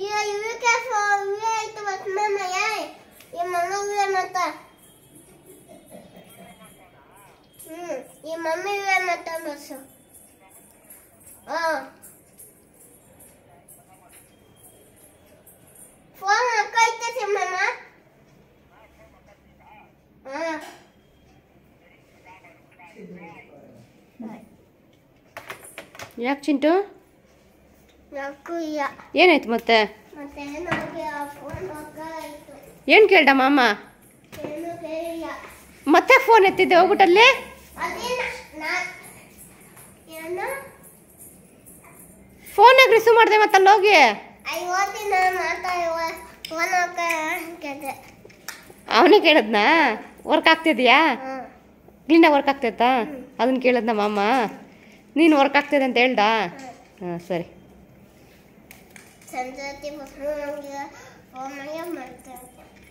Iya, iya kan so iya itu buat mama ya. Ya mama iya mata. Hmm, ya mama iya mata masuk. Oh. Phone ಹಾಕೈತೆ ಮಮ್ಮ ಹಾಂ ಯಾಕೆ ಚಿಂಟು ನಾಲ್ಕು ಇಲ್ಲ ಏನಾಯ್ತು ಮತ್ತೆ ಮತ್ತೆ ನಮಗೆ ಆ ಫೋನ್ ಹಾಕಾಯ್ತು ಏನು ಕೇಳ್ದ ಮಾಮ ಏನು ಹೇಳಿಲ್ಲ ಮತ್ತೆ ಫೋನ್ ಎತ್ತಿದ್ದೆ ಹೋಗ್ಬಿಟ್ಟಲ್ಲಿ ಅದೇನ ನಾ ಏನು ಫೋನಾಗ ರಿಸೀವ್ ಮಾಡಿದೆ ಮತ್ತಲ್ಲಿ ಹೋಗಿ ಐವತ್ತು ನಾನು ಮಾತಾಡುವ ಫೋನ್ ಹಾಕ ಅಂತಿದ್ದೆ ಅವನೇ ಕೇಳಿದ್ನಾ ವರ್ಕ್ ಆಗ್ತಿದ್ಯಾ ಹಾಂ ಕ್ಲೀನಾಗಿ ವರ್ಕ್ ಆಗ್ತೈತಾ ಅದನ್ನ ಕೇಳಿದ್ನ ಮಾಮ ನೀನು ವರ್ಕ್ ಆಗ್ತಿದೆ ಅಂತ ಹೇಳ್ದ ಹಾಂ ಸರಿ ಸಂಜೆ ಫೋನ್ ಫೋನ್ ಮಾಡ್ತಾ